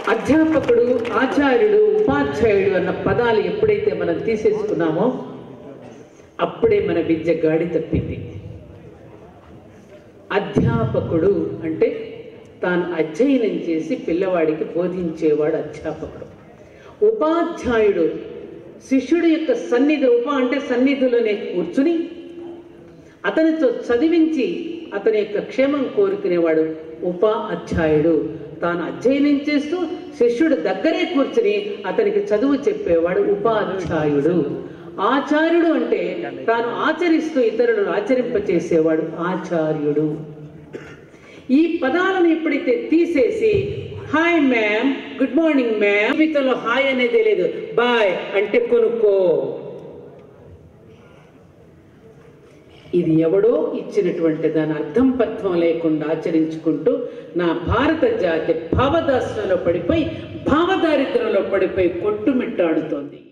అధ్యాపకుడు ఆచార్యుడు ఉపాధ్యాయుడు అన్న పదాలు ఎప్పుడైతే మనం తీసేసుకున్నామో అప్పుడే మన విద్య గాడి తప్పింది అధ్యాపకుడు అంటే తాను అధ్యయనం చేసి పిల్లవాడికి బోధించేవాడు అధ్యాపకుడు ఉపాధ్యాయుడు శిష్యుడి యొక్క సన్నిధి ఉప అంటే సన్నిధిలోనే కూర్చుని అతనితో చదివించి అతని యొక్క క్షేమం కోరుకునేవాడు ఉప అధ్యాయుడు తాను అధ్యయనం చేస్తూ శిష్యుడు దగ్గరే కూర్చుని అతనికి చదువు చెప్పేవాడు ఉపాధ్యాయుడు ఆచార్యుడు అంటే తాను ఆచరిస్తూ ఇతరులను ఆచరింపచేసేవాడు ఆచార్యుడు ఈ పదాలను ఎప్పుడైతే తీసేసి hi ma'am good morning ma'am జీవితంలో హాయ్ అనేది లేదు బాయ్ అంటే కొనుక్కో ఇది ఎవడో ఇచ్చినటువంటి దాని అర్థం పర్థం లేకుండా ఆచరించుకుంటూ నా భారత జాతి భావదాస్యంలో పడిపోయి భావదారిద్రంలో పడిపోయి కొట్టుమిట్టాడుతోంది